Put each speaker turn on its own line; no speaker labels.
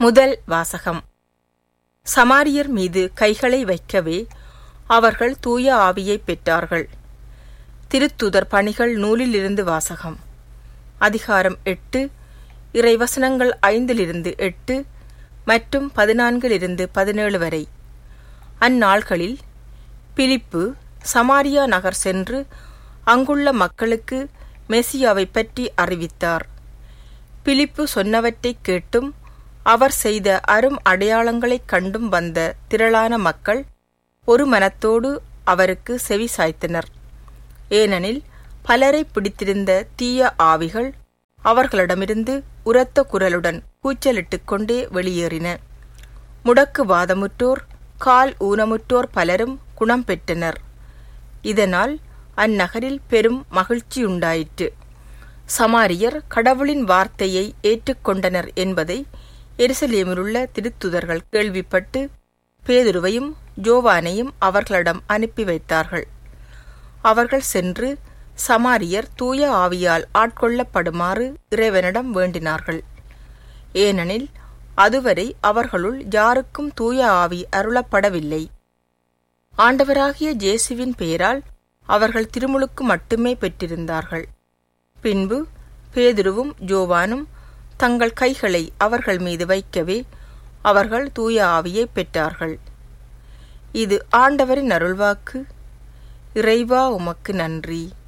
முதல் வாசகம் சமாரியர் மீது கைகளை வைக்கவே அவர்கள் தூய ஆவியை பெற்றார்கள் திருத்துதர் பணிகள் நூலிலிருந்து வாசகம் அதிகாரம் எட்டு இறைவசனங்கள் ஐந்திலிருந்து எட்டு மற்றும் பதினான்கிலிருந்து பதினேழு வரை அந்நாள்களில் பிலிப்பு சமாரியா நகர் சென்று அங்குள்ள மக்களுக்கு மெசியாவை பற்றி அறிவித்தார் பிலிப்பு சொன்னவற்றைக் கேட்டும் அவர் செய்த அரும் அடையாளங்களைக் கண்டும் வந்த திரளான மக்கள் ஒரு மனத்தோடு அவருக்கு செவி சாய்த்தனர் ஏனெனில் பலரை பிடித்திருந்த தீய ஆவிகள் அவர்களிடமிருந்து உரத்த குரலுடன் கூச்சலிட்டுக் கொண்டே வெளியேறின முடக்கு வாதமுற்றோர் கால் ஊனமுற்றோர் பலரும் குணம் பெற்றனர் இதனால் அந்நகரில் பெரும் மகிழ்ச்சியுண்டாயிற்று சமாரியர் கடவுளின் வார்த்தையை ஏற்றுக்கொண்டனர் என்பதை எருசலேமிலுள்ள திருத்துதர்கள் கேள்விப்பட்டு பேதுருவையும் ஜோவானையும் அவர்களிடம் அனுப்பி வைத்தார்கள் அவர்கள் சென்று சமாரியர் தூய ஆவியால் ஆட்கொள்ளப்படுமாறு இறைவனிடம் வேண்டினார்கள் ஏனெனில் அதுவரை அவர்களுள் யாருக்கும் தூய ஆவி அருளப்படவில்லை ஆண்டவராகிய ஜேசுவின் பெயரால் அவர்கள் திருமுழுக்கு மட்டுமே பெற்றிருந்தார்கள் பின்பு பேதுருவும் ஜோவானும் தங்கள் கைகளை அவர்கள் மீது வைக்கவே அவர்கள் தூய ஆவியை பெற்றார்கள் இது ஆண்டவரின் அருள்வாக்கு இறைவா உமக்கு நன்றி